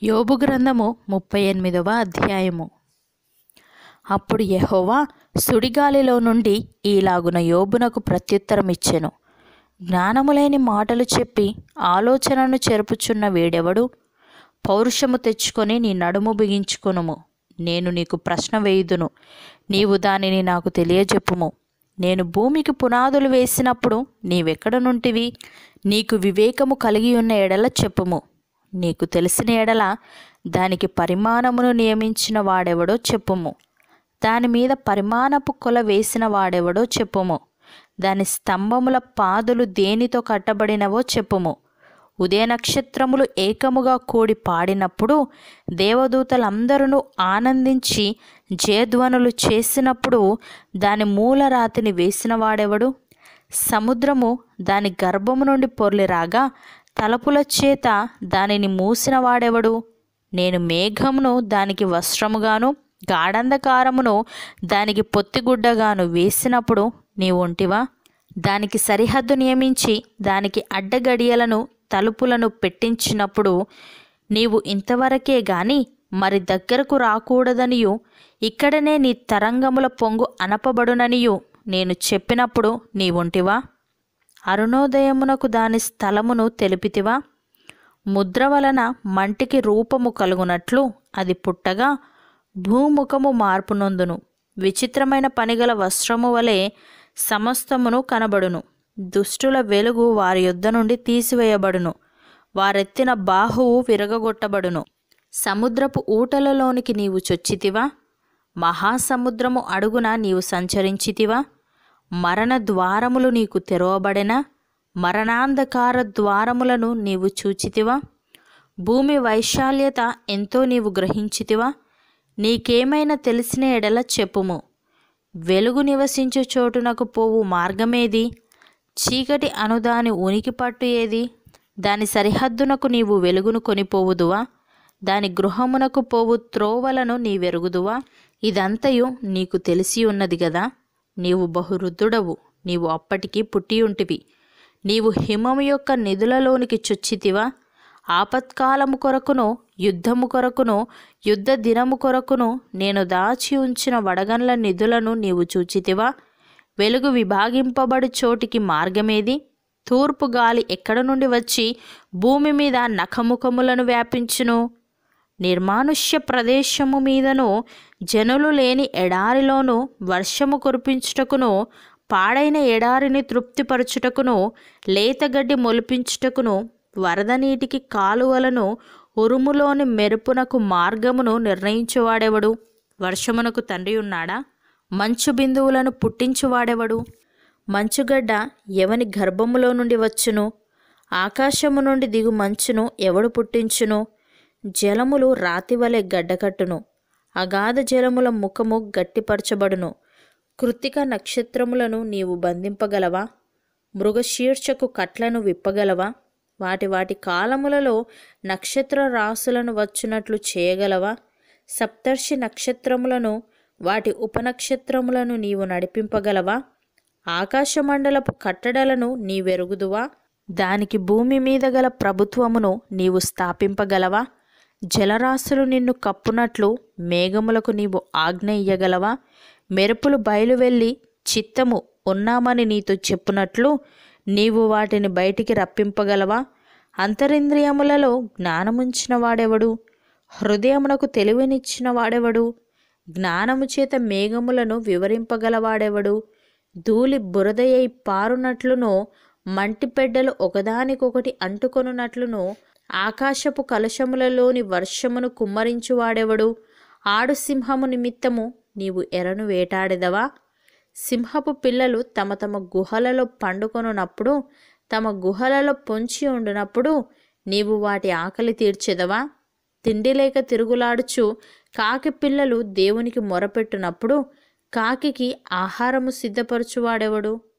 యోబు గ్రంథము ముప్పై ఎనిమిదవ అధ్యాయము అప్పుడు యెహోవా సుడిగాలిలో నుండి ఈలాగున యోబునకు ప్రత్యుత్తరం ఇచ్చెను జ్ఞానము లేని మాటలు చెప్పి ఆలోచనను చెరుపుచున్న వీడెవడు పౌరుషము తెచ్చుకొని నీ నడుము బిగించుకొనుము నేను నీకు ప్రశ్న వేయుదును నీవు దానిని నాకు తెలియజెప్పుము నేను భూమికి పునాదులు వేసినప్పుడు నీవెక్కడ నుంటివి నీకు వివేకము కలిగి ఉన్న ఎడల చెప్పుము నీకు తెలిసిన ఎడల దానికి పరిమాణమును నియమించిన వాడెవడో చెప్పుము దాని మీద పరిమాణపు కొల వేసిన వాడెవడో చెప్పుము దాని స్తంభముల పాదులు దేనితో కట్టబడినవో చెప్పుము ఉదయ నక్షత్రములు ఏకముగా కూడి పాడినప్పుడు దేవదూతలందరూ ఆనందించి జయధ్వనులు చేసినప్పుడు దాని మూలరాతిని వేసిన వాడెవడు సముద్రము దాని గర్భము నుండి పొర్లి రాగా తలుపుల చేత దానిని మూసిన వాడెవడు నేను మేఘమును దానికి వస్త్రముగాను గాఢంధకారమును దానికి పొత్తిగుడ్డగాను వేసినప్పుడు నీవు ఉంటివా దానికి సరిహద్దు నియమించి దానికి అడ్డగడియలను తలుపులను పెట్టించినప్పుడు నీవు ఇంతవరకే గాని మరి దగ్గరకు రాకూడదనియు ఇక్కడనే నీ తరంగముల పొంగు అనపబడుననియు నేను చెప్పినప్పుడు నీవుంటివా అరుణోదయమునకు దాని స్థలమును తెలిపితివా ముద్ర వలన మంటికి రూపము కలుగునట్లు అది పుట్టగా భూముఖము మార్పు నొందును విచిత్రమైన పనిగల వస్త్రము వలె సమస్తమును కనబడును దుష్టుల వెలుగు వారి యొద్ద నుండి తీసివేయబడును వారెత్తిన బాహువు విరగగొట్టబడును సముద్రపు ఊటలలోనికి నీవు చొచ్చితివా మహాసముద్రము అడుగున నీవు సంచరించితివా మరణ ద్వారములు నీకు తెరవబడెనా మరణాంధకార ద్వారములను నీవు చూచితివా భూమి వైశాల్యత ఎంతో నీవు గ్రహించితివా నీకేమైనా తెలిసిన ఎడల చెప్పుము వెలుగు నివసించు చోటునకు పోవు మార్గమేది చీకటి అనుదాని ఉనికి పట్టు ఏది దాని సరిహద్దునకు నీవు వెలుగును కొనిపోవుదువా దాని గృహమునకు పోవు త్రోవలను నీవెరుగుదువా ఇదంతయు నీకు తెలిసి ఉన్నది గదా నీవు బహురుద్ధుడవు నీవు అప్పటికి పుట్టి ఉంటివి నీవు హిమము యొక్క నిధులలోనికి చొచ్చితివా ఆపత్కాలము కొరకును యుద్ధము కొరకును యుద్ధ దినము కొరకును నేను దాచి ఉంచిన వడగండ్ల నిధులను నీవు చూచితివా వెలుగు విభాగింపబడి చోటికి మార్గమేది తూర్పు గాలి ఎక్కడ నుండి వచ్చి భూమి మీద నఖముఖములను వ్యాపించును నిర్మానుష్య ప్రదేశము మీదను జనులు లేని ఎడారిలోను వర్షము కురిపించుటకును పాడైన ఎడారిని తృప్తిపరచుటకును లేతగడ్డి మొలిపించుటకును వరద నీటికి కాలువలను ఉరుములోని మెరుపునకు మార్గమును నిర్ణయించువాడెవడు వర్షమునకు తండ్రి ఉన్నాడా మంచు బిందువులను పుట్టించువాడెవడు మంచుగడ్డ ఎవని గర్భములో నుండి వచ్చును ఆకాశము నుండి దిగు మంచును ఎవడు పుట్టించును జలములు రాతి వలె గడ్డకట్టును అగాధ జలముల ముఖము గట్టిపరచబడును కృత్తిక నక్షత్రములను నీవు బంధింపగలవా మృగశీర్షకు కట్లను విప్పగలవా వాటి వాటి కాలములలో నక్షత్ర రాసులను వచ్చునట్లు చేయగలవా సప్తర్షి నక్షత్రములను వాటి ఉపనక్షత్రములను నీవు నడిపింపగలవా ఆకాశమండలపు కట్టడలను నీవెరుగుదువా దానికి భూమి మీద గల ప్రభుత్వమును నీవు స్థాపింపగలవా జలరాశులు నిన్ను కప్పునట్లు మేఘములకు నీవు ఆజ్ఞ ఇయ్యగలవా మెరుపులు బయలువెళ్ళి చిత్తము ఉన్నామని నీతో చెప్పునట్లు నీవు వాటిని బయటికి రప్పింపగలవా అంతరింద్రియములలో జ్ఞానముంచిన వాడెవడు హృదయమునకు తెలివినిచ్చిన వాడెవడు జ్ఞానము చేత మేఘములను వివరింపగలవాడెవడు ధూళి బురదయ్యి పారునట్లునో మంటిపెడ్డలు ఒకదానికొకటి అంటుకొనున్నట్లును ఆకాశపు కలశములలోని వర్షమును కుమ్మరించువాడెవడు ఆడు సింహము నిమిత్తము నీవు ఎరను వేటాడెదవా సింహపు పిల్లలు తమ తమ గుహలలో పండుకొనున్నప్పుడు తమ గుహలలో పొంచి ఉండునప్పుడు నీవు వాటి ఆకలి తీర్చెదవా తిండి లేక తిరుగులాడుచు కాకి పిల్లలు దేవునికి మొరపెట్టునప్పుడు కాకికి ఆహారము సిద్ధపరచువాడెవడు